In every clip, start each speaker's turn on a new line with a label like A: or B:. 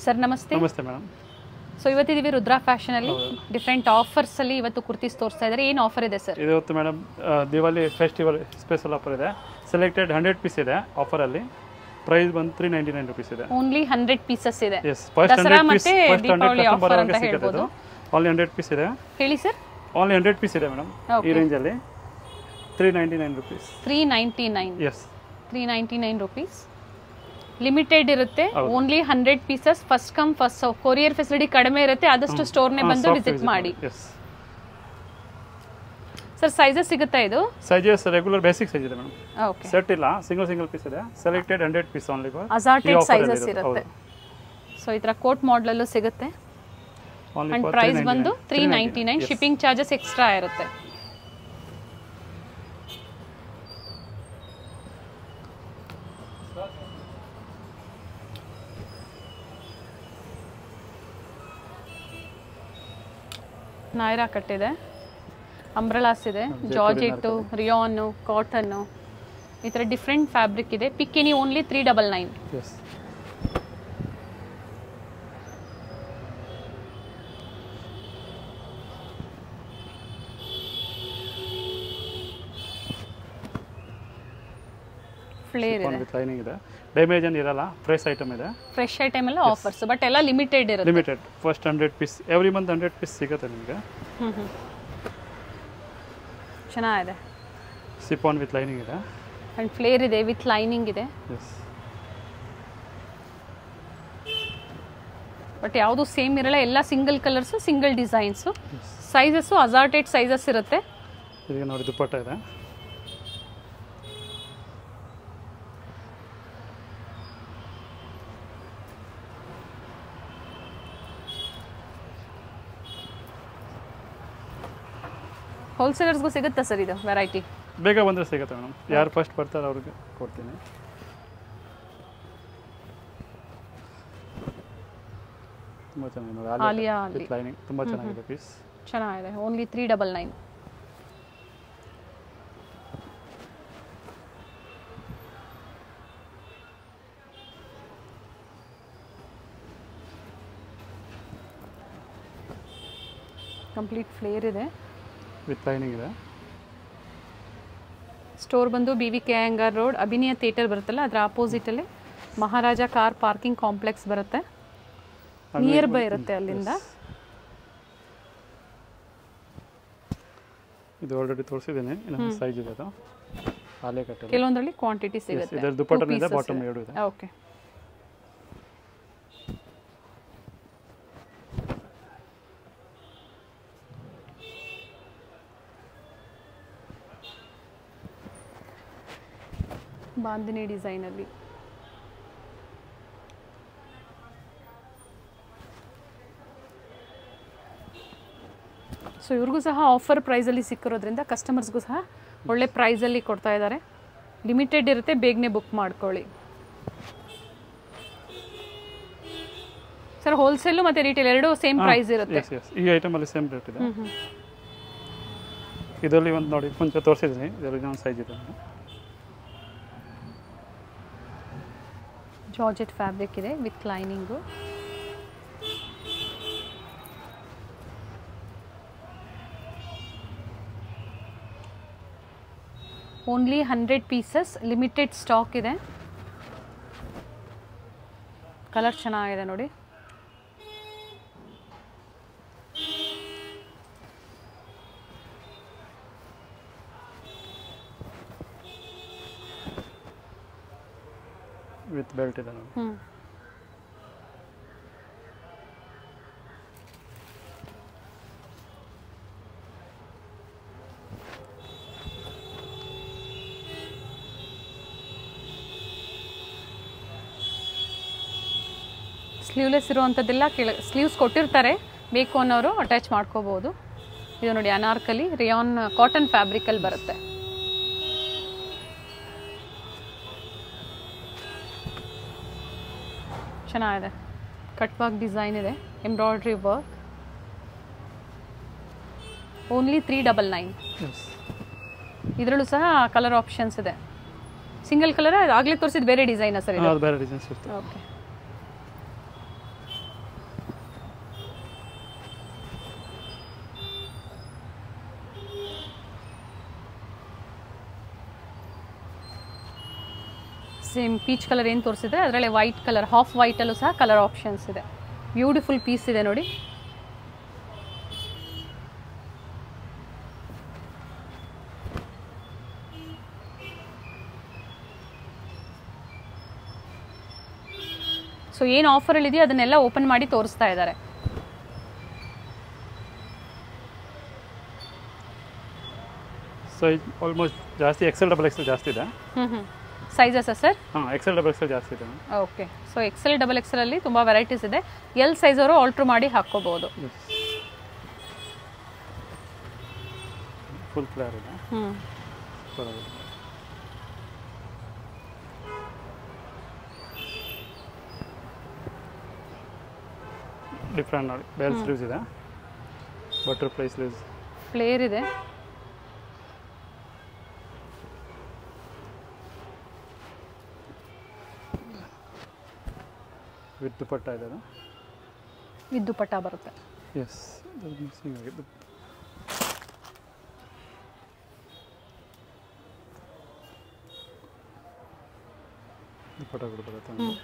A: Sir ನಮಸ್ತೆ
B: ನಮಸ್ತೆ madam
A: so ಇವತ್ತಿದೀವಿ ರುದ್ರಾ ಫ್ಯಾಷನ್ ಅಲ್ಲಿ ಡಿಫ್ರೆಂಟ್ ಆಫರ್ಸ್ ಅಲ್ಲಿ ಇವತ್ತು ಕುರ್ತೀಸ್ ತೋರಿಸ್ತಾ ಇದ್ದಾರೆ ಏನು ಆಫರ್ ಇದೆ ಸರ್
B: ಇವತ್ತು madam Diwali festival special offer ಇದೆ ಸೆಲೆಕ್ಟೆಡ್ ಹಂಡ್ರೆಡ್ ಪೀಸ್ ಇದೆ ಆಫರಲ್ಲಿ ಪ್ರೈಸ್ ಬಂದು ತ್ರೀ ನೈಂಟಿ ನೈನ್ ರುಪೀಸ್ ಇದೆ
A: ಓನ್ಲಿ ಹಂಡ್ರೆಡ್ ಪೀಸಸ್ ಇದೆ
B: yes first
A: Dasara
B: hundred piece
A: ಮತ್ತೆ
B: first hundred
A: Deepavali
B: customer
A: offer
B: ಅವ್ರಿಗೆ
A: ಅಂತ
B: ಸಿಗುತ್ತೆ ಅದು ಓನ್ಲಿ ಹಂಡ್ರೆಡ್ ಪೀಸ್ ಇದೆ
A: ಹೇಳಿ ಸರ್
B: ಓನ್ಲಿ ಹಂಡ್ರೆಡ್ ಪೀಸ್ ಇದೆ ಮೇಡಮ್ ಈ
A: Okay.
B: ರೇಂಜಲ್ಲಿ three ninety nine rupees
A: three ninety nine
B: yes
A: three ninety nine rupees limited ಇರುತ್ತೆ
B: ಹೌದು.
A: Only hundred pieces first come first courier facility ಕಡಿಮೆ ಇರುತ್ತೆ ಆದಷ್ಟು ಸ್ಟೋರ್ನೇ ಬಂದು ವಿಸಿಟ್ ಮಾಡಿ
B: ಎಸ್
A: ಸರ್ ಸೈಜಸ್ ಸಿಗುತ್ತಾ ಇದು
B: ಸೈಜಸ್ ರೆಗ್ಯುಲರ್ ಬೇಸಿಕ್ ಸೈಜ್ ಇದೆ ಮೇಡಮ್
A: ಓಕೆ
B: ಸೆಟ್ ಇಲ್ಲ ಸಿಂಗಲ್ ಸಿಂಗಲ್ ಪೀಸ್ ಇದೆ selected hundred piece only
A: assorted sizes ಇರುತ್ತೆ ಸೊ ಈ ಥರ ಕೋಟ್ ಮಾಡಲಲ್ಲೂ ಸಿಗುತ್ತೆ ಅಂಡ್ ಪ್ರೈಸ್ ಬಂದು three ninety nine shipping charges extra ಇರುತ್ತೆ ನಾಯ್ರಾ ಕಟ್ಟಿದೆ ಅಂಬ್ರಲಾಸ್ ಇದೆ ಜಾರ್ಜೆಟ್ಟು ರಿಯಾನು ಕಾಟನ್ನು ಈ ಥರ ಡಿಫ್ರೆಂಟ್ ಫ್ಯಾಬ್ರಿಕ್ ಇದೆ ಪಿಕ್ಕಿನಿ only three double nine
B: yes
A: flare ಇದೆ
B: ವಿತ್ ಲೈನಿಂಗ್ ಇದೆ ಡ್ಯಾಮೇಜ್ ಏನು ಇರಲ್ಲ ಫ್ರೆಶ್ ಐಟಮ್ ಇದೆ
A: ಫ್ರೆಶ್ ಐಟಮ್ ಎಲ್ಲ ಆಫರ್ಸ್ ಬಟ್ ಎಲ್ಲ ಲಿಮಿಟೆಡ್ ಇರುತ್ತೆ
B: limited first hundred piece every month hundred piece ಸಿಗುತ್ತೆ ನಿಮಗೆ
A: ಹ್ಮ್ ಹ್ಮ್ ಚೆನ್ನಾಗಿದೆ
B: ಸಿಪಾನ್ ವಿತ್ ಲೈನಿಂಗ್ ಇದೆ
A: ಅಂಡ್ ಫ್ಲೇರ್ ಇದೆ ವಿತ್ ಲೈನಿಂಗ್ ಇದೆ
B: ಎಸ್
A: ಬಟ್ ಯಾವುದು ಸೇಮ್ ಇರಲ್ಲ ಎಲ್ಲ single colours single designs sizes assorted sizes ಇರುತ್ತೆ
B: ಇದಕ್ಕೆ ನೋಡಿ ದುಪ್ಪಟ್ಟ ಇದೆ
A: ಹೋಲ್ಸೇಲರ್ಸ್ಗೂ ಸಿಗುತ್ತಾ ಸರ್ ಇದು ವೆರೈಟಿ
B: ಬೇಗ ಬಂದರೆ ಸಿಗುತ್ತೆ ಮೇಡಮ್ ಯಾರು ಫಸ್ಟ್ ಬರ್ತಾರೆ ಅವ್ರಿಗೆ ಕೊಡ್ತೀನಿ ತುಂಬ ಚೆನ್ನಾಗಿದೆ ನೋಡಿ
A: ಆಲಿಯಾ ಅಲ್ಲಿ
B: ವಿತ್ ಲೈನಿಂಗ್ ತುಂಬ ಚೆನ್ನಾಗಿದೆ ಪೀಸ್
A: ಚೆನ್ನಾಗಿದೆ only three double nine complete flare ಇದೆ
B: ವಿತ್ ಲೈನಿಂಗ್ ಇದೆ
A: ಸ್ಟೋರ್ ಬಂದು B V K Iyengar road Abhinaya theatre ಬರುತ್ತಲ್ಲ ಅದರ ಆಪೋಸಿಟಲ್ಲಿ ಮಹಾರಾಜ ಕಾರ್ ಪಾರ್ಕಿಂಗ್ ಕಾಂಪ್ಲೆಕ್ಸ್ ಬರುತ್ತೆ ನಿಯರ್ ಬೈ ಇರುತ್ತೆ ಅಲ್ಲಿಂದ
B: ಇದು ಆಲ್ರೆಡಿ ತೋರಿಸಿದ್ದೀನಿ ಇನ್ನೊಂದು ಸೈಜ್ ಇದೆ ಅದು ಆಲೆ ಕಟ್ಟಲು
A: ಕೆಲವೊಂದರಲ್ಲಿ ಕ್ವಾಂಟಿಟಿ ಸಿಗುತ್ತೆ
B: ಇದರ ದುಪ್ಪಟ್ಟನೂ ಇದೆ ಬಾಟಮ್ ಎರಡು ಇದೆ
A: ಓಕೆ ಬಾಂದಿನಿ ಡಿಸೈನಲ್ಲಿ ಸೊ ಇವ್ರಿಗೂ ಸಹ ಆಫರ್ ಪ್ರೈಸಲ್ಲಿ ಸಿಕ್ಕಿರೋದ್ರಿಂದ ಕಸ್ಟಮರ್ಸ್ಗೂ ಸಹ ಒಳ್ಳೆ ಪ್ರೈಸಲ್ಲಿ ಕೊಡ್ತಾ ಇದ್ದಾರೆ ಲಿಮಿಟೆಡ್ ಇರುತ್ತೆ ಬೇಗನೆ ಬುಕ್ ಮಾಡ್ಕೊಳ್ಳಿ ಸರ್ ಹೋಲ್ಸೇಲು ಮತ್ತು ರಿಟೇಲ್ ಎರಡೂ ಸೇಮ್ ಪ್ರೈಸ್ ಇರುತ್ತೆ
B: ಎಸ್ ಎಸ್ ಈ ಐಟಮಲ್ಲಿ ಸೇಮ್ ರೇಟ್ ಇದೆ ಇದರಲ್ಲಿ ಒಂದು ನೋಡಿ ಮುಂಚೆ ತೋರಿಸಿದ್ದೀನಿ ಇದರಲ್ಲಿ ಇನ್ನೊಂದು ಸೈಜ್ ಇದೆ
A: ಜಾರ್ಜೆಟ್ ಫ್ಯಾಬ್ರಿಕ್ ಇದೆ with lining only hundred pieces limited stock ಇದೆ ಕಲರ್ ಚೆನ್ನಾಗಿದೆ ನೋಡಿ
B: ವಿತ್ ಬೆಲ್ಟ್ ಇದೆ ನೋಡಿ
A: ಹ್ಞೂ ಸ್ಲೀವ್ಲೆಸ್ ಇರುವಂಥದ್ದೆಲ್ಲ ಕೆಳ ಸ್ಲೀವ್ಸ್ ಕೊಟ್ಟಿರ್ತಾರೆ ಬೇಕು ಅನ್ನೋರು ಅಟ್ಯಾಚ್ ಮಾಡ್ಕೋಬೋದು ಇದು ನೋಡಿ ಅನಾರ್ಕಲಿ ರಿಯಾನ್ ಕಾಟನ್ ಫ್ಯಾಬ್ರಿಕಲ್ಲಿ ಬರುತ್ತೆ ಚೆನ್ನಾಗಿದೆ ಕಟ್ ವರ್ಕ್ ಡಿಸೈನ್ ಇದೆ embroidery work only three double nine
B: yes
A: ಇದರಲ್ಲೂ ಸಹ ಕಲರ್ ಆಪ್ಷನ್ಸ್ ಇದೆ ಸಿಂಗಲ್ ಕಲರ್ ಆಗಲೇ ತೋರಿಸಿದ ಬೇರೆ ಡಿಸೈನಾ ಸರ್ ಇದು
B: ಅದು ಬೇರೆ ಡಿಸೈನ್ಸ್ ಇರ್ತದೆ
A: ಓಕೆ ಸೇಮ್ ಪೀಚ್ ಕಲರ್ ಏನು ತೋರಿಸಿದ್ರೆ ಅದರಲ್ಲಿ ವೈಟ್ ಕಲರ್ ಹಾಫ್ ವೈಟಲ್ಲೂ ಸಹ ಕಲರ್ ಆಪ್ಷನ್ಸ್ ಇದೆ ಬ್ಯೂಟಿಫುಲ್ ಪೀಸ್ ಇದೆ ನೋಡಿ ಸೊ ಏನು ಆಫರಲ್ಲಿ ಇದೆಯೋ ಅದನ್ನೆಲ್ಲ ಓಪನ್ ಮಾಡಿ ತೋರಿಸ್ತಾ ಇದ್ದಾರೆ
B: ಸೊ ಇದು ಆಲ್ಮೋಸ್ಟ್ ಜಾಸ್ತಿ ಎಕ್ಸೆಲ್ ಡಬಲ್ ಎಕ್ಸೆಲ್ ಜಾಸ್ತಿ ಇದೆ
A: ಹ್ಞೂ ಹ್ಞೂ ಸೈಜಸ್ಸಾ ಸರ್
B: ಹಾಂ ಎಕ್ಸೆಲ್ ಡಬಲ್ ಎಕ್ಸೆಲ್ ಜಾಸ್ತಿ ಇದೆ
A: ಓಕೆ ಸೊ ಎಕ್ಸೆಲ್ ಡಬಲ್ ಎಕ್ಸೆಲಲ್ಲಿ ತುಂಬ ವೆರೈಟೀಸ್ ಇದೆ ಎಲ್ ಸೈಜ್ ಅವರು ಆಲ್ಟ್ರ್ ಮಾಡಿ ಹಾಕ್ಕೋಬೋದು
B: ಫುಲ್ ಫ್ಲೇರ್ ಇದೆ
A: ಹ್ಞೂ
B: ಬರೋದು ಡಿಫ್ರೆಂಟ್ ನೋಡಿ ಬೇಲ್ ಸ್ಲೀವ್ಸ್ ಇದೆ ಬಟರ್ಫ್ಲೈ ಸ್ಲೀವ್ಸ್
A: ಫ್ಲೇರ್ ಇದೆ
B: ವಿತ್ ದುಪಟ್ಟ ಇದೆ ಅದು
A: ಇದು ದುಪಟ್ಟ ಬರುತ್ತೆ
B: ಎಸ್ ಮಿಕ್ಸಿಂಗ್ ಆಗಿದ್ದು ದುಪಟ್ಟ ಕೂಡ ಬರುತ್ತೆ
A: ಹ್ಮ್.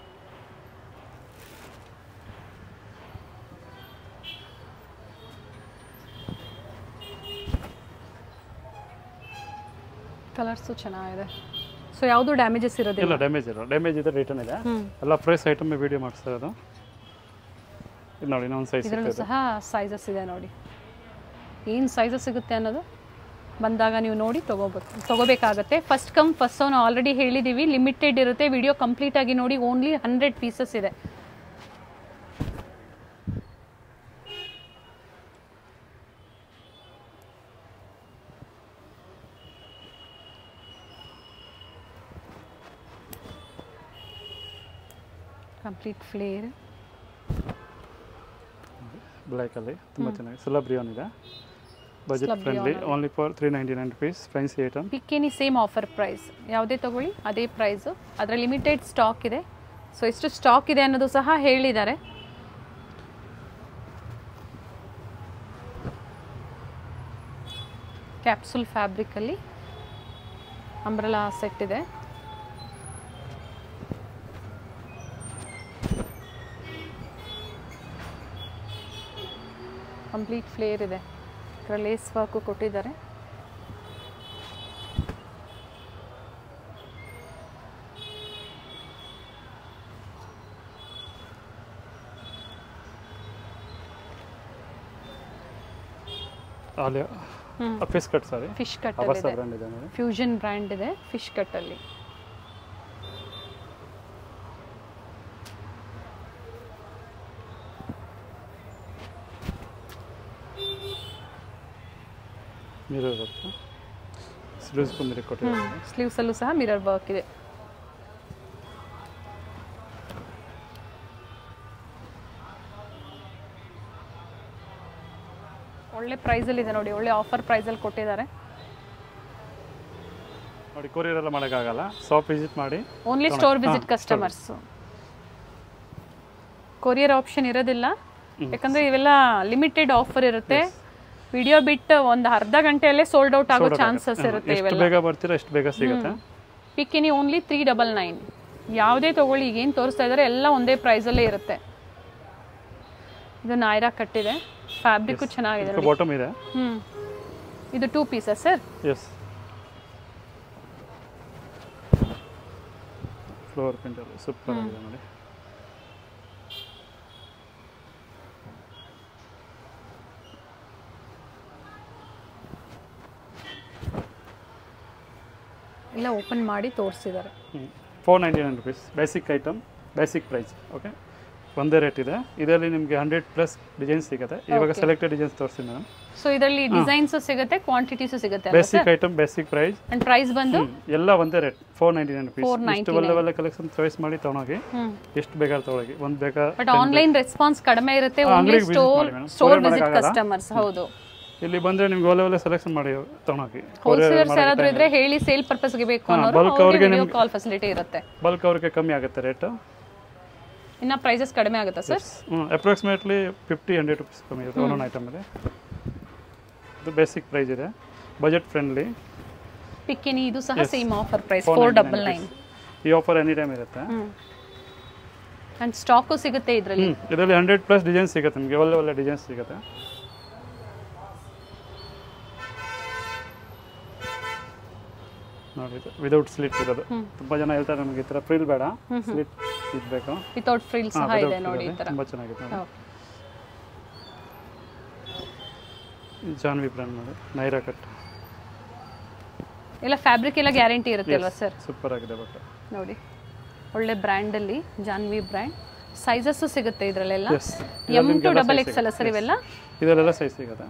A: ಕಲರ್ಸು ಚೆನ್ನಾಗಿದೆ ಸೊ ಯಾವುದು ಡ್ಯಾಮೇಜಸ್ ಇರೋದಿಲ್ಲ
B: ಇಲ್ಲ ಡ್ಯಾಮೇಜ್ ಇಲ್ಲ ಡ್ಯಾಮೇಜ್ ಇದೆ ರಿಟರ್ನ್ ಇದೆ
A: ಹ್ಞೂ
B: ಎಲ್ಲ ಪ್ರೈಸ್ ಐಟಮ್ ವಿಡಿಯೋ ಮಾಡಿಸ್ತಾ ಇರೋದು ಇದು ನೋಡಿ ಇನ್ನೊಂದು ಸೈಜ್
A: ಇದರಲ್ಲೂ ಸಹ ಸೈಜಸ್ ಇದೆ ನೋಡಿ ಏನು ಸೈಜಸ್ ಸಿಗುತ್ತೆ ಅನ್ನೋದು ಬಂದಾಗ ನೀವು ನೋಡಿ ತೊಗೋಬೇಕು ತೊಗೋಬೇಕಾಗತ್ತೆ ಫಸ್ಟ್ ಕಮ್ ಫಸ್ಟ್ ನಾವು ಆಲ್ರೆಡಿ ಹೇಳಿದ್ದೀವಿ ಲಿಮಿಟೆಡ್ ಇರುತ್ತೆ ವಿಡಿಯೋ ಕಂಪ್ಲೀಟ್ ಆಗಿ ನೋಡಿ ಓನ್ಲಿ ಹಂಡ್ರೆಡ್ ಪೀಸಸ್ ಇದೆ ಕಂಪ್ಲೀಟ್ ಫ್ಲೇರ್
B: ಬ್ಲ್ಯಾಕಲ್ಲಿ ತುಂಬ ಚೆನ್ನಾಗಿ ಸುಲಭ ರಿಯಾನ್ ಇದೆ budget
A: Slab
B: friendly
A: rayon
B: only for three ninety nine rupees ಫ್ರೆನ್ಸಿ ಐಟಮ್
A: ಪಿಕ್ಕಿನಿ ಸೇಮ್ ಆಫರ್ ಪ್ರೈಸ್ ಯಾವುದೇ ತಗೊಳ್ಳಿ ಅದೇ ಪ್ರೈಸು ಅದರ ಲಿಮಿಟೆಡ್ ಸ್ಟಾಕ್ ಇದೆ ಸೊ ಎಷ್ಟು ಸ್ಟಾಕ್ ಇದೆ ಅನ್ನೋದು ಸಹ ಹೇಳಿದ್ದಾರೆ ಕ್ಯಾಪ್ಸುಲ್ ಫ್ಯಾಬ್ರಿಕಲ್ಲಿ ಅಂಬ್ರಲಾ ಸೆಟ್ ಇದೆ ಕಂಪ್ಲೀಟ್ ಫ್ಲೇರ್ ಇದೆ ಲೇಸ್ ವರ್ಕು ಕೊಟ್ಟಿದ್ದಾರೆ
B: ಅಲ್ಲಿ
A: ಹ್ಮ್.
B: Fish cut sorry
A: fish cut
B: ಅವಸ
A: ಇದೆ
B: ಬ್ರ್ಯಾಂಡ್ ಇದೆ ನೋಡಿ
A: ಫ್ಯೂಷನ್ ಬ್ರ್ಯಾಂಡ್ ಇದೆ ಫಿಶ್ ಕಟ್ಟಲ್ಲಿ
B: ಮಿರರ್ ಬರುತ್ತೆ ಸ್ಲೀವ್ಸ್ಗೂ ಮಿರರ್ ಕೊಟ್ಟಿದ್ದಾರೆ
A: ಸ್ಲೀವ್ಸಲ್ಲೂ ಸಹ ಮಿರರ್ ವರ್ಕ್ ಇದೆ ಒಳ್ಳೆ ಪ್ರೈಸಲ್ಲಿ ಇದೆ ನೋಡಿ ಒಳ್ಳೆ ಆಫರ್ ಪ್ರೈಸಲ್ಲಿ ಕೊಟ್ಟಿದ್ದಾರೆ
B: ನೋಡಿ ಕೊರಿಯರ್ ಎಲ್ಲ ಮಾಡೋಕ್ಕಾಗಲ್ಲ ಶಾಪ್ ವಿಸಿಟ್ ಮಾಡಿ
A: ಓನ್ಲಿ
B: ತಗೊಳ್ಳಿ.
A: ಸ್ಟೋರ್
B: ಹಾ,
A: visit
B: store
A: customers courier option ಇರೋದಿಲ್ಲ ಯಾಕಂದ್ರೆ ಇವೆಲ್ಲ ಲಿಮಿಟೆಡ್ ಆಫರ್ ಇರುತ್ತೆ ವಿಡಿಯೋ ಬಿಟ್ಟು ಒಂದು ಅರ್ಧ ಗಂಟೆಯಲ್ಲೇ ಸೋಲ್ಡ್ ಔಟ್ ಆಗೋ ಚಾನ್ಸಸ್ ಇರುತ್ತೆ
B: ಎಷ್ಟು
A: ಇವೆಲ್ಲ
B: ಬೇಗ ಬರ್ತೀರಾ ಎಷ್ಟು ಬೇಗ ಸಿಗುತ್ತೆ
A: ಪಿಕ್ಕಿನಿ ಓನ್ಲಿ ತ್ರೀ ಡಬಲ್ ನೈನ್ ಯಾವುದೇ ತಗೊಳ್ಳಿ ಈಗೇನು ತೋರಿಸ್ತಾ ಇದ್ದಾರೆ ಎಲ್ಲ ಒಂದೇ ಪ್ರೈಸಲ್ಲೇ ಇರುತ್ತೆ ಇದು ನಾಯ್ರಾ ಕಟ್ಟಿದೆ ಫ್ಯಾಬ್ರಿಕ್ಕು ಚೆನ್ನಾಗಿದೆ ನೋಡಿ
B: ಬಾಟಮ್ ಇದೆ
A: ಹ್ಞೂ ಇದು two pieces sir
B: yes floor printer super ಆಗಿದೆ ನೋಡಿ
A: ಎಲ್ಲ ಓಪನ್ ಮಾಡಿ ತೋರಿಸಿದ್ದಾರೆ
B: four ninety nine rupees basic item basic price okay ಒಂದೇ ರೇಟ್ ಇದೆ ಇದರಲ್ಲಿ ನಿಮಗೆ ಹಂಡ್ರೆಡ್ ಪ್ಲಸ್ ಡಿಸೈನ್ಸ್ ಸಿಗುತ್ತೆ ಇವಾಗ
A: Okay.
B: ಸೆಲೆಕ್ಟೆಡ್ ಡಿಸೈನ್ಸ್ ತೋರಿಸ್ತೀನಿ ನಾನು
A: ಸೊ ಇದರಲ್ಲಿ ಡಿಸೈನ್ಸು ಸಿಗುತ್ತೆ ಕ್ವಾಂಟಿಟೀಸು ಸಿಗುತ್ತೆ ಅಲ್ವಾ
B: basic item basic price
A: and price ಬಂದು
B: ಎಲ್ಲ ಒಂದೇ rate four ninety nine rupees
A: 499.
B: ಇಷ್ಟು ಒಳ್ಳೆ ಒಳ್ಳೆ ಕಲೆಕ್ಷನ್ ಚಾಯ್ಸ್ ಮಾಡಿ ತೊಗೊಂಡೋಗಿ
A: ಹ್ಮ್
B: ಎಷ್ಟು ಬೇಕಾದ್ರೆ ತೊಗೊಳಗಿ ಒಂದು ಬೇಕಾ
A: ಬಟ್ ಆನ್ಲೈನ್ ರೆಸ್ಪಾನ್ಸ್ ಕಡಿಮೆ ಇರುತ್ತೆ
B: ಹಾ,
A: ಓನ್ಲಿ
B: ಅಂಗ್ಡಿಗೆ visit
A: ಸ್ಟೋರ್
B: ಮಾಡಿ madam.
A: ಸ್ಟೋರ್
B: Courier
A: ವಿಸಿಟ್
B: ಮಾಡಕ್ಕಾಗಲ್ಲ.
A: ಕಸ್ಟಮರ್ಸ್ ಹೌದು
B: ಇಲ್ಲಿ ಬಂದರೆ ನಿಮ್ಗೆ ಒಳ್ಳೆ ಒಳ್ಳೆ ಸೆಲೆಕ್ಷನ್ ಮಾಡಿ ತೊಗೊಂಡೋಗಿ
A: ಹೋಲ್ಸೇಲರ್ಸ್ ಯಾರಾದ್ರೂ ಇದ್ರೆ ಹೇಳಿ ಸೇಲ್ ಪರ್ಪಸ್ಗೆ ಬೇಕು
B: ಹಾ,
A: ಅನ್ನೋರು
B: bulk ಅವ್ರಿಗೆ
A: ವಿಡಿಯೋ
B: ನಿಮ್ಗೆ-
A: ಕಾಲ್ ಫೆಸಿಲಿಟಿ ಇರುತ್ತೆ
B: ಬಲ್ಕ್ ಅವ್ರಿಗೆ ಕಮ್ಮಿ ಆಗುತ್ತೆ ರೇಟು
A: ಇನ್ನ ಪ್ರೈಸಸ್ ಕಡಿಮೆ ಆಗುತ್ತಾ ಸರ್
B: ಹ್ಞೂ ಅಪ್ರಾಕ್ಸಿಮೇಟ್ಲಿ ಫಿಫ್ಟಿ ಹಂಡ್ರೆಡ್ ರುಪೀಸ್ ಕಮ್ಮಿ ಇರುತ್ತೆ ಒಂದೊಂದು ಐಟಮ್ ಇದೆ ಇದು ಬೇಸಿಕ್ ಪ್ರೈಸ್ ಇದೆ ಬಜೆಟ್ ಫ್ರೆಂಡ್ಲಿ
A: ಪಿಕ್ಕಿನಿ ಇದು ಸಹ
B: Yes.
A: Same offer price
B: 499
A: four double nine
B: ಈ ಆಫರ್ ಎನಿ ಟೈಮ್ ಇರುತ್ತೆ
A: ಹ್ಞೂ ಆ್ಯಂಡ್ ಸ್ಟಾಕು ಸಿಗುತ್ತೆ ಇದರಲ್ಲಿ
B: ಹ್ಞೂ ಇದರಲ್ಲಿ ಹಂಡ್ರೆಡ್ ಪ್ಲಸ್ ಡಿಸೈನ್ಸ್ ಸಿಗುತ್ತೆ ನಿಮಗೆ ಒಳ್ಳೆ ಒಳ್ಳೆ ಡಿಸೈನ್ಸ್ ಸಿಗುತ್ತೆ ನೋಡಿ ಇದು ವಿದೌಟ್ ಸ್ಲಿಟ್ ಇರೋದು ತುಂಬ ಜನ ಹೇಳ್ತಾರೆ ನಮಗೆ ಈ ಥರ ಫ್ರಿಲ್ ಬೇಡ ಸ್ಲಿಟ್ ಇರಬೇಕು
A: ವಿತೌಟ್ ಫ್ರಿಲ್ ಸಹ ಇದೆ ನೋಡಿ ಈ ಥರ
B: ತುಂಬ ಚೆನ್ನಾಗಿದೆ ನೋಡಿ.
A: ಓಕೆ
B: ಈ ಜಾನ್ವಿ ಬ್ರ್ಯಾಂಡ್ ನೋಡಿ ನೈರಾ ಕಟ್
A: ಎಲ್ಲ ಫ್ಯಾಬ್ರಿಕ್ ಎಲ್ಲ ಗ್ಯಾರಂಟಿ ಇರುತ್ತೆ ಅಲ್ವಾ ಸರ್
B: ಸೂಪರ್ ಆಗಿದೆ ಬಟ್
A: ನೋಡಿ ಒಳ್ಳೆ ಬ್ರ್ಯಾಂಡಲ್ಲಿ ಜಾನ್ವಿ ಬ್ರ್ಯಾಂಡ್ ಸೈಜಸ್ಸು ಸಿಗುತ್ತೆ ಇದರಲ್ಲೆಲ್ಲ
B: S
A: M to double X ಅಲ್ಲ ಸರ್ ಇವೆಲ್ಲ
B: ಇದರಲ್ಲೆಲ್ಲ ಸೈಜ್ ಸಿಗುತ್ತೆ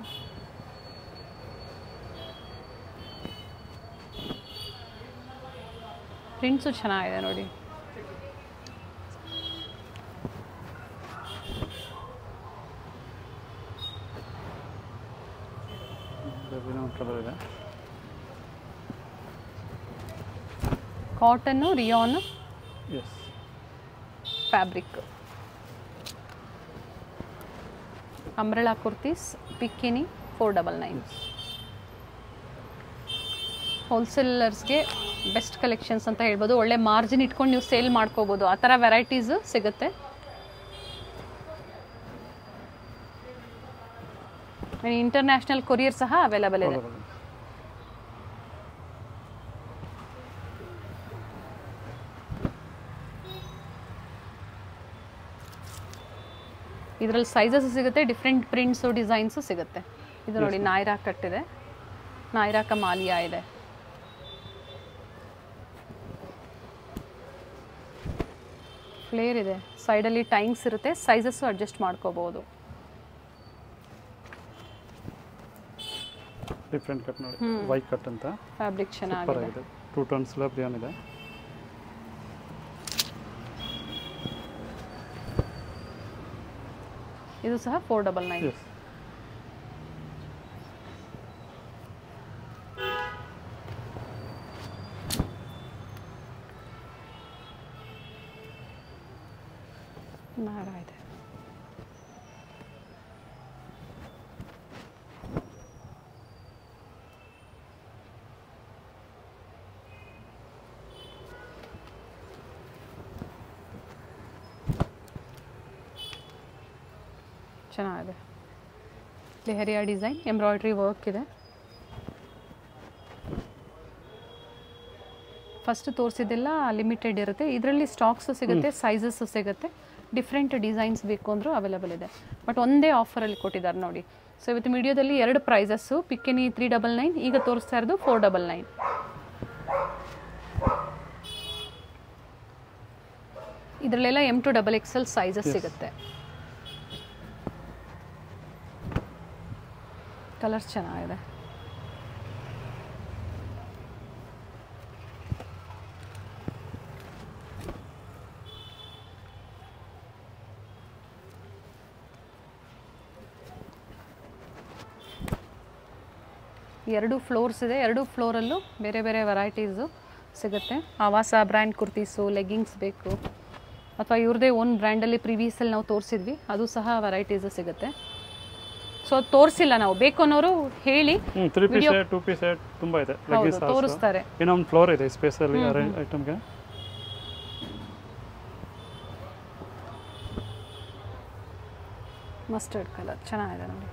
A: ಪ್ರಿಂಟ್ಸು ಚೆನ್ನಾಗಿದೆ ನೋಡಿ
B: ಕಲರ್ ಇದೆ
A: cotton rayon
B: yes
A: fabric umbrella kurtis ಪಿಕ್ಕಿನಿ ಫೋರ್ ಡಬಲ್ ನೈನ್ ಹೋಲ್ಸೇಲರ್ಸ್ಗೆ ಬೆಸ್ಟ್ ಕಲೆಕ್ಷನ್ಸ್ ಅಂತ ಹೇಳ್ಬೋದು ಒಳ್ಳೆ ಮಾರ್ಜಿನ್ ಇಟ್ಕೊಂಡು ನೀವು ಸೇಲ್ ಮಾಡ್ಕೋಬೋದು ಆ ಥರ ವೆರೈಟೀಸ್ ಸಿಗುತ್ತೆ ಇಂಟರ್ನ್ಯಾಷನಲ್ ಕೊರಿಯರ್ ಸಹ ಅವೈಲಬಲ್ ಇದೆ ಇದರಲ್ಲಿ ಸೈಜಸ್ ಸಿಗುತ್ತೆ ಡಿಫ್ರೆಂಟ್ ಪ್ರಿಂಟ್ಸು ಡಿಸೈನ್ಸು ಸಿಗುತ್ತೆ ಇದು ನೋಡಿ ನಾಯ್ರಾ ಕಟ್ಟಿದೆ ನಾಯ್ರಾ ಕಮಾಲಿಯಾ ಇದೆ ಫ್ಲೇರ್ ಇದೆ ಸೈಡಲ್ಲಿ ಟೈಮ್ಸ್ ಇರುತ್ತೆ ಸೈಜಸ್ಸು ಅಡ್ಜಸ್ಟ್ ಮಾಡ್ಕೋಬೋದು
B: ಡಿಫ್ರೆಂಟ್ ಕಟ್ ನೋಡಿ ವೈಟ್ ಕಟ್ ಅಂತ
A: ಫ್ಯಾಬ್ರಿಕ್
B: ಸೂಪರ್
A: ಚೆನ್ನಾಗಿದೆ
B: ಆಗಿದೆ ಟೂ ಟೋನ್ ಸ್ಲಬ್ ಏನಿದೆ
A: ಇದು ಸಹ ಫೋರ್ ಡಬಲ್ ನೈನ್
B: ಎಸ್
A: ನಾರ ಇದೆ ಚೆನ್ನಾಗಿದೆ ಲೆಹರಿಯಾ ಡಿಸೈನ್ ಎಂಬ್ರಾಯ್ಡ್ರಿ ವರ್ಕ್ ಇದೆ ಫಸ್ಟ್ ತೋರಿಸಿದ್ದೆಲ್ಲ ಲಿಮಿಟೆಡ್ ಇರುತ್ತೆ ಇದರಲ್ಲಿ ಸ್ಟಾಕ್ಸು ಸಿಗುತ್ತೆ ಸೈಜಸ್ಸು ಸಿಗುತ್ತೆ ಡಿಫ್ರೆಂಟ್ ಡಿಸೈನ್ಸ್ ಬೇಕು ಅಂದರೂ ಅವೈಲೇಬಲ್ ಇದೆ ಬಟ್ ಒಂದೇ ಆಫರಲ್ಲಿ ಕೊಟ್ಟಿದ್ದಾರೆ ನೋಡಿ ಸೊ ಇವತ್ತು ವಿಡಿಯೋದಲ್ಲಿ ಎರಡು ಪ್ರೈಸಸ್ಸು ಪಿಕ್ಕಿನಿ ತ್ರೀ ಡಬಲ್ ನೈನ್ ಈಗ ತೋರಿಸ್ತಾ ಇರೋದು ಫೋರ್ ಡಬಲ್ ನೈನ್ ಇದರಲ್ಲೆಲ್ಲ M to double XL sizes ಸಿಗುತ್ತೆ ಕಲರ್ಸ್ ಚೆನ್ನಾಗಿದೆ ಎರಡು ಫ್ಲೋರ್ಸ್ ಇದೆ ಎರಡು ಫ್ಲೋರಲ್ಲೂ ಬೇರೆ ಬೇರೆ ವೆರೈಟೀಸು ಸಿಗುತ್ತೆ ಆವಾಸ ಬ್ರ್ಯಾಂಡ್ ಕುರ್ತೀಸು ಲೆಗ್ಗಿಂಗ್ಸ್ ಬೇಕು ಅಥವಾ ಇವ್ರದೇ ಓನ್ ಬ್ರ್ಯಾಂಡಲ್ಲಿ ಪ್ರಿವಿಯಸಲ್ಲಿ ನಾವು ತೋರಿಸಿದ್ವಿ ಅದು ಸಹ ವೆರೈಟೀಸು ಸಿಗುತ್ತೆ ಸೊ ತೋರಿಸಿಲ್ಲ ನಾವು ಬೇಕು ಅನ್ನೋರು ಹೇಳಿ
B: ಹ್ಞೂ three piece set two piece set ತುಂಬ ಇದೆ
A: ಹೌದು
B: ಲೆಗ್ಗಿನ್ಸ್
A: ತೋರಿಸ್ತಾರೆ
B: ಇನ್ನೊಂದು ಫ್ಲೋರ್ ಇದೆ ಸ್ಪೇಸಲ್ಲಿ ಅರೇಂಜ್ ಐಟಮ್ಗೆ
A: ಮಸ್ಟರ್ಡ್ ಕಲರ್ ಚೆನ್ನಾಗಿದೆ ನೋಡಿ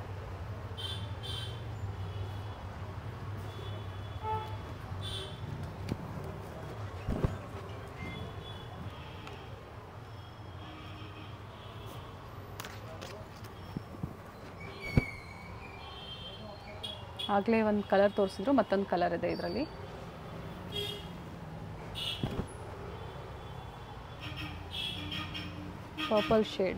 A: ಆಗಲೇ ಒಂದು ಕಲರ್ ತೋರಿಸಿದ್ರು ಮತ್ತೊಂದು ಕಲರ್ ಇದೆ ಇದರಲ್ಲಿ ಪರ್ಪಲ್ ಶೇಡ್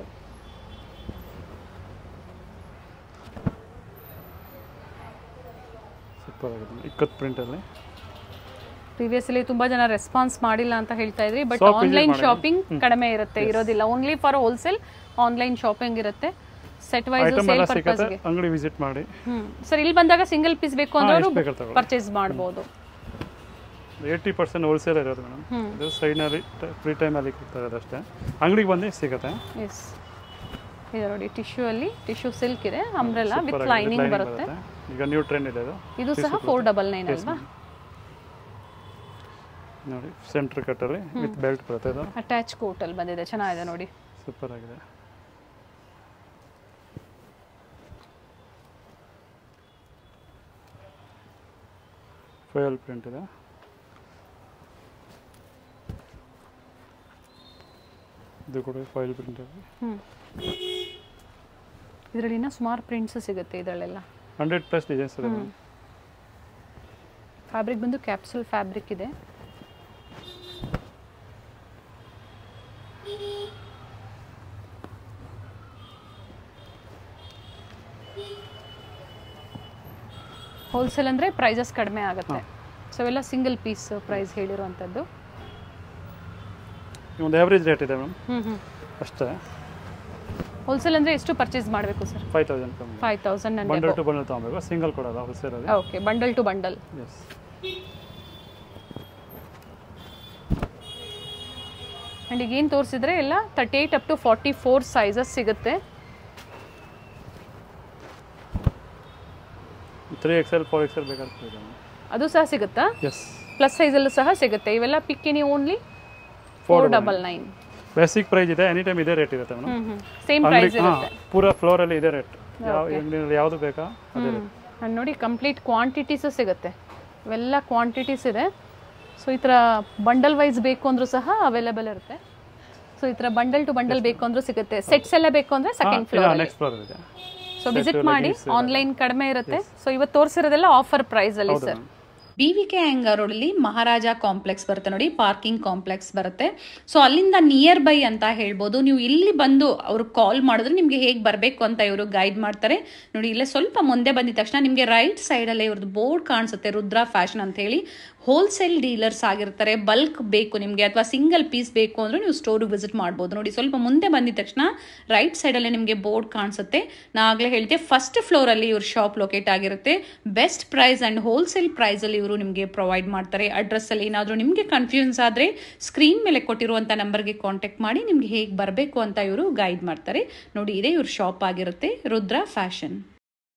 B: ಸೂಪರ್ ಆಗಿದೆ ಇಕ್ಕತ್ ಪ್ರಿಂಟಲ್ಲಿ
A: ಪ್ರೀವಿಯಸ್ಲಿ ತುಂಬಾ ಜನ ರೆಸ್ಪಾನ್ಸ್ ಮಾಡಿಲ್ಲ ಅಂತ ಹೇಳ್ತಾ ಇದ್ರಿ ಬಟ್
B: Shop visit
A: ಆನ್ಲೈನ್
B: ಮಾಡಿ.
A: ಶಾಪಿಂಗ್ ಕಡಿಮೆ ಇರುತ್ತೆ ಇರೋದಿಲ್ಲ only for wholesale online shopping ಇರುತ್ತೆ ಸೆಟ್ ವೈಸ್
B: ಐಟಮ್
A: ಸೇಲ್
B: ಎಲ್ಲ ಸಿಗುತ್ತೆ
A: ಪರ್ಪಸ್ಗೆ
B: ಅಂಗಡಿ ವಿಸಿಟ್ ಮಾಡಿ
A: ಹ್ಮ್ ಸರ್ ಇಲ್ಲಿ ಬಂದಾಗ ಸಿಂಗಲ್ ಪೀಸ್ ಬೇಕು ಅಂದ್ರೆ
B: ಎಷ್ಟು ಬೇಕಾದ್ರೆ ತಗೊಳ್ಳಿ.
A: ಪರ್ಚೇಸ್ ಮಾಡ್ಬೋದು
B: ಏಯ್ಟಿ ಪರ್ಸೆಂಟ್ ಹೋಲ್ಸೇಲ್ ಇರೋದು ಮೇಡಮ್ ಇದು ಸೈಡ್ನಲ್ಲಿ ಫ್ರೀ ಟೈಮಲ್ಲಿ ಕೊಡ್ತಾ ಇರೋದು ಅಷ್ಟೇ ಅಂಗಡಿಗೆ ಬಂದು ಸಿಗುತ್ತೆ
A: ಎಸ್ ಇದೆ ನೋಡಿ ಟಿಶ್ಯೂ ಅಲ್ಲಿ ಟಿಶ್ಯೂ ಸಿಲ್ಕ್ ಇದೆ ಅಂಬ್ರೆಲಾ
B: Super
A: ವಿತ್
B: ಆಗಿದೆ,
A: ಲೈನಿಂಗ್
B: lining
A: ಬರುತ್ತೆ
B: ಈಗ ನ್ಯೂ ಟ್ರೆಂಡ್ ಇದೆ ಇದು
A: ಇದು ಸಹ ಫೋರ್ ಡಬಲ್ ನೈನ್ ಅಲ್ವಾ
B: ನೋಡಿ ಸೆಂಟ್ರ್ ಕಟ್ಟಲ್ಲಿ ವಿತ್ ಬೆಲ್ಟ್ ಬರುತ್ತೆ ಇದು
A: ಅಟ್ಯಾಚ್ ಕೋಟಲ್ಲಿ ಬಂದಿದೆ ಚೆನ್ನಾಗಿದೆ ನೋಡಿ
B: ಸೂಪರ್ ಆಗಿದೆ ಫೈಲ್ ಪ್ರಿಂಟ್ ಇದೆ ಇದು ಕೂಡ ಫೈಲ್ ಪ್ರಿಂಟ್ ಇದೆ
A: ಹ್ಞೂ ಇದರಲ್ಲಿ ಇನ್ನೂ ಸುಮಾರು ಪ್ರಿಂಟ್ಸ್ ಸಿಗುತ್ತೆ ಇದರಲ್ಲೆಲ್ಲ
B: ಹಂಡ್ರೆಡ್ ಪ್ಲಸ್ ಡಿಸೈನ್ಸ್ ಇದೆ
A: ಹ್ಮ್. ಫ್ಯಾಬ್ರಿಕ್ ಬಂದು ಕ್ಯಾಪ್ಸುಲ್ ಫ್ಯಾಬ್ರಿಕ್ ಇದೆ ಹೋಲ್ಸೇಲ್ ಅಂದರೆ ಪ್ರೈಸಸ್ ಕಡಿಮೆ ಆಗುತ್ತೆ ಸೊ ಇವೆಲ್ಲ ಸಿಂಗಲ್ ಪೀಸ್ ಪ್ರೈಸ್ ಹೇಳಿರುವಂಥದ್ದು
B: ಒಂದು ಆವ್ರೇಜ್ ರೇಟ್ ಇದೆ ಮ್ಯಾಮ್
A: ಹ್ಞೂ ಹ್ಞೂ
B: ಅಷ್ಟೇ
A: ಹೋಲ್ಸೇಲ್ ಅಂದರೆ ಎಷ್ಟು ಪರ್ಚೇಸ್ ಮಾಡಬೇಕು ಸರ್
B: ಫೈವ್ ತೌಸಂಡ್ ಕಮ್ಮಿ
A: ಫೈವ್ ತೌಸಂಡ್
B: ಬಂಡಲ್
A: ನನಗೆ
B: ಟು ಬಂಡಲ್ ತೊಗೊಬೇಕು ಸಿಂಗಲ್ ಕೊಡೋಲ್ಲ ಹೋಲ್ಸೇಲಲ್ಲಿ
A: okay bundle two bundle
B: yes
A: and ಈಗ ಏನು ತೋರಿಸಿದ್ರೆ ಎಲ್ಲ thirty eight up to forty four sizes ಸಿಗುತ್ತೆ
B: ತ್ರೀ ಎಕ್ಸೆಲ್ ಫೋರ್ ಎಕ್ಸೆಲ್ ಬೇಕಾಗ್ತದೆ
A: ಅದು ಸಹ ಸಿಗುತ್ತಾ
B: ಎಸ್
A: ಪ್ಲಸ್ ಸೈಜಲ್ಲೂ ಸಹ ಸಿಗುತ್ತೆ ಇವೆಲ್ಲ ಪಿಕ್ಕಿನಿ only four double nine
B: basic price ಇದೆ ಎನಿ ಟೈಮ್ ಇದೇ ರೇಟ್ ಇರುತ್ತೆ ಮೇಡಮ್
A: ಹ್ಞೂ ಹ್ಞೂ ಸೇಮ್ ಪ್ರೈಸ್ ಇರುತ್ತೆ
B: ಪೂರ ಫ್ಲೋರಲ್ಲಿ ಇದೇ ರೇಟ್ ಯಾವ ಅಂಗಡಿಯಲ್ಲಿ ಯಾವುದು ಬೇಕಾ ಅದೇ ರೇಟ್
A: ಆ್ಯಂಡ್ ನೋಡಿ ಕಂಪ್ಲೀಟ್ ಕ್ವಾಂಟಿಟೀಸು ಸಿಗುತ್ತೆ ಇವೆಲ್ಲ ಕ್ವಾಂಟಿಟೀಸ್ ಇದೆ ಸೊ ಈ ಥರ ಬಂಡಲ್ ವೈಸ್ ಬೇಕು ಅಂದರೂ ಸಹ ಅವೈಲೇಬಲ್ ಇರುತ್ತೆ ಸೊ ಈ ಥರ ಬಂಡಲ್ ಟು ಬಂಡಲ್ ಬೇಕು ಅಂದ್ರೂ ಸಿಗುತ್ತೆ ಸೆಟ್ಸ್ ಎಲ್ಲ ಬೇಕು ಅಂದರೆ ಸೆಕೆಂಡ್ ಫ್ಲೋರ್
B: ನೆಕ್ಸ್ಟ್ ಫ್ಲೋರ್ ಇದೆ
A: ಸೊ ವಿಸಿಟ್ ಮಾಡಿ ಆನ್ಲೈನ್ ಕಡಿಮೆ ಇರುತ್ತೆ ಸೊ ಇವತ್ತು ತೋರಿಸಿರೋದೆಲ್ಲ ಆಫರ್ ಪ್ರೈಸ್ ಅಲ್ಲಿ ಸರ್ ಬಿ ವಿ ಕೆ ರೋಡಲ್ಲಿ ಮಹಾರಾಜ ಕಾಂಪ್ಲೆಕ್ಸ್ ಬರುತ್ತೆ ನೋಡಿ ಪಾರ್ಕಿಂಗ್ ಕಾಂಪ್ಲೆಕ್ಸ್ ಬರುತ್ತೆ ಸೊ ಅಲ್ಲಿಂದ ನಿಯರ್ ಬೈ ಅಂತ ಹೇಳ್ಬೋದು ನೀವು ಇಲ್ಲಿ ಬಂದು ಅವ್ರು ಕಾಲ್ ಮಾಡಿದ್ರೆ ನಿಮಗೆ ಹೇಗೆ ಬರಬೇಕು ಅಂತ ಇವರು ಗೈಡ್ ಮಾಡ್ತಾರೆ ನೋಡಿ ಇಲ್ಲೇ ಸ್ವಲ್ಪ ಮುಂದೆ ಬಂದಿದ ತಕ್ಷಣ ನಿಮಗೆ ರೈಟ್ ಸೈಡಲ್ಲೇ ಇವ್ರದ್ದು ಬೋರ್ಡ್ ಕಾಣಿಸುತ್ತೆ ರುದ್ರಾ ಫ್ಯಾಷನ್ ಅಂತ ಹೇಳಿ ಹೋಲ್ಸೇಲ್ ಡೀಲರ್ಸ್ ಆಗಿರ್ತಾರೆ ಬಲ್ಕ್ ಬೇಕು ನಿಮಗೆ ಅಥವಾ ಸಿಂಗಲ್ ಪೀಸ್ ಬೇಕು ಅಂದ್ರೆ ನೀವು ಸ್ಟೋರಿಗೆ ವಿಸಿಟ್ ಮಾಡ್ಬೋದು ನೋಡಿ ಸ್ವಲ್ಪ ಮುಂದೆ ಬಂದಿದ ತಕ್ಷಣ ರೈಟ್ ಸೈಡಲ್ಲೇ ನಿಮಗೆ ಬೋರ್ಡ್ ಕಾಣಿಸುತ್ತೆ ನಾ ಆಗಲೇ ಹೇಳ್ತೆ ಫಸ್ಟ್ ಫ್ಲೋರಲ್ಲಿ ಇವ್ರ ಶಾಪ್ ಲೊಕೇಟ್ ಆಗಿರುತ್ತೆ ಬೆಸ್ಟ್ ಪ್ರೈಸ್ ಆ್ಯಂಡ್ ಹೋಲ್ಸೇಲ್ ಪ್ರೈಸಲ್ಲಿ ಇವರು ನಿಮಗೆ ಪ್ರೊವೈಡ್ ಮಾಡ್ತಾರೆ ಅಡ್ರೆಸ್ಸಲ್ಲಿ ಏನಾದರೂ ನಿಮಗೆ ಕನ್ಫ್ಯೂಷನ್ಸ್ ಆದರೆ ಸ್ಕ್ರೀನ್ ಮೇಲೆ ಕೊಟ್ಟಿರುವಂಥ ನಂಬರ್ಗೆ ಕಾಂಟ್ಯಾಕ್ಟ್ ಮಾಡಿ ನಿಮಗೆ ಹೇಗೆ ಬರಬೇಕು ಅಂತ ಇವರು ಗೈಡ್ ಮಾಡ್ತಾರೆ ನೋಡಿ ಇದೇ ಇವ್ರ ಶಾಪ್ ಆಗಿರುತ್ತೆ ರುದ್ರಾ ಫ್ಯಾಷನ್